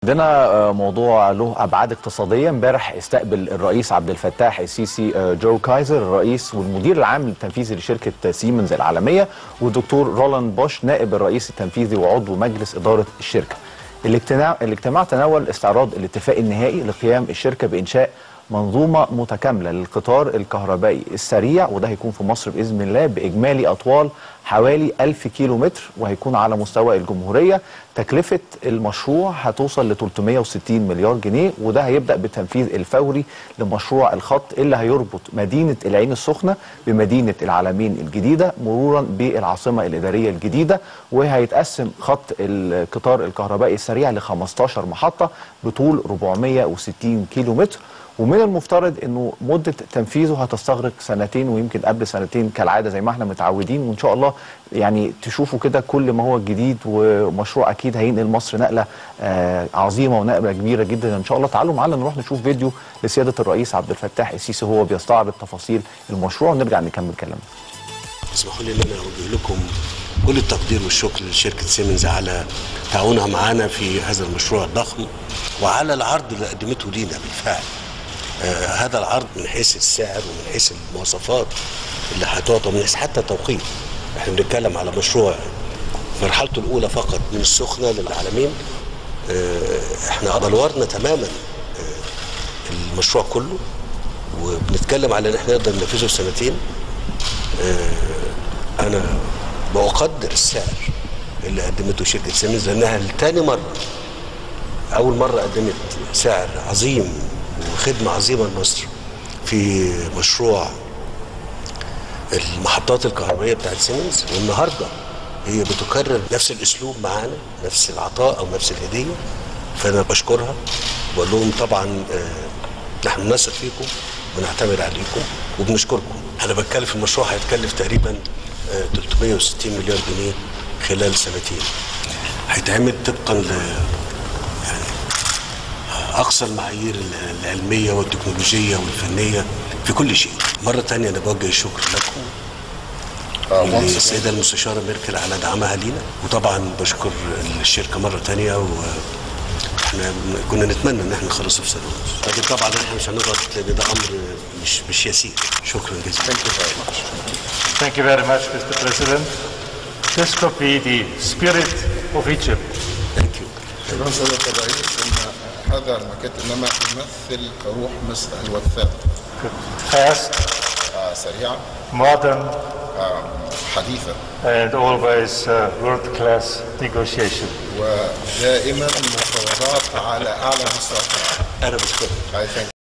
عندنا موضوع له ابعاد اقتصاديه امبارح استقبل الرئيس عبد الفتاح السيسي جو كايزر الرئيس والمدير العام التنفيذي لشركه سيمنز العالميه والدكتور رولاند بوش نائب الرئيس التنفيذي وعضو مجلس اداره الشركه. الاجتماع الاجتماع تناول استعراض الاتفاق النهائي لقيام الشركه بانشاء منظومه متكامله للقطار الكهربائي السريع وده هيكون في مصر باذن الله باجمالي اطوال حوالي 1000 كيلو متر وهيكون على مستوى الجمهوريه تكلفه المشروع هتوصل ل 360 مليار جنيه وده هيبدا بالتنفيذ الفوري لمشروع الخط اللي هيربط مدينه العين السخنه بمدينه العالمين الجديده مرورا بالعاصمه الاداريه الجديده وهيتقسم خط القطار الكهربائي السريع ل 15 محطه بطول 460 كيلو متر ومن المفترض انه مده تنفيذه هتستغرق سنتين ويمكن قبل سنتين كالعاده زي ما احنا متعودين وان شاء الله يعني تشوفوا كده كل ما هو جديد ومشروع اكيد هينقل مصر نقله آه عظيمه ونقله كبيره جدا ان شاء الله تعالوا معانا نروح نشوف فيديو لسياده الرئيس عبد الفتاح السيسي وهو بيستعرض تفاصيل المشروع ونرجع نكمل كلامنا. اسمحوا لي ان انا اوجه لكم كل التقدير والشكر لشركه سيمنز على تعاونها معنا في هذا المشروع الضخم وعلى العرض اللي قدمته لينا بالفعل. آه هذا العرض من حيث السعر ومن حيث المواصفات اللي هتعطى ومن حيث حتى التوقيت احنا بنتكلم على مشروع مرحلته الاولى فقط من السخنه للعالمين آه احنا بلورنا تماما آه المشروع كله وبنتكلم على ان احنا نقدر ننفذه في سنتين انا بقدر السعر اللي قدمته شركه سيمنز لانها لتاني مره اول مره قدمت سعر عظيم وخدمة عظيمة لمصر في مشروع المحطات الكهربائية بتاعت سيمنز والنهاردة هي بتكرر نفس الأسلوب معانا نفس العطاء أو نفس الهدية فأنا بشكرها بقول لهم طبعا نحن نثق فيكم بنعتمد عليكم وبنشكركم أنا بتكلم في المشروع هيتكلف تقريبا 360 مليار جنيه خلال سنتين هيتعمل طبقا ل يعني اقصى المعايير العلميه والتكنولوجيه والفنيه في كل شيء. مره ثانيه انا بوجه الشكر لكم للسيده المستشاره ميركل على دعمها لينا وطبعا بشكر الشركه مره ثانيه واحنا كنا نتمنى ان احنا نخلصه في سنه ونص لكن طبعا احنا مش هنضغط لان ده امر مش مش يسير شكرا جزيلا Thank you very much Mr. President. This could be the spirit of Egypt. Thank you. شكرا سيادة الرئيس ان هذا المكان انما يمثل روح مصر الوثاق Fast, آه، سريعة modern, آه، حديثة and always uh, world-class negotiation. ودائما مفاوضات على اعلى مستوى انا بشكرك I thank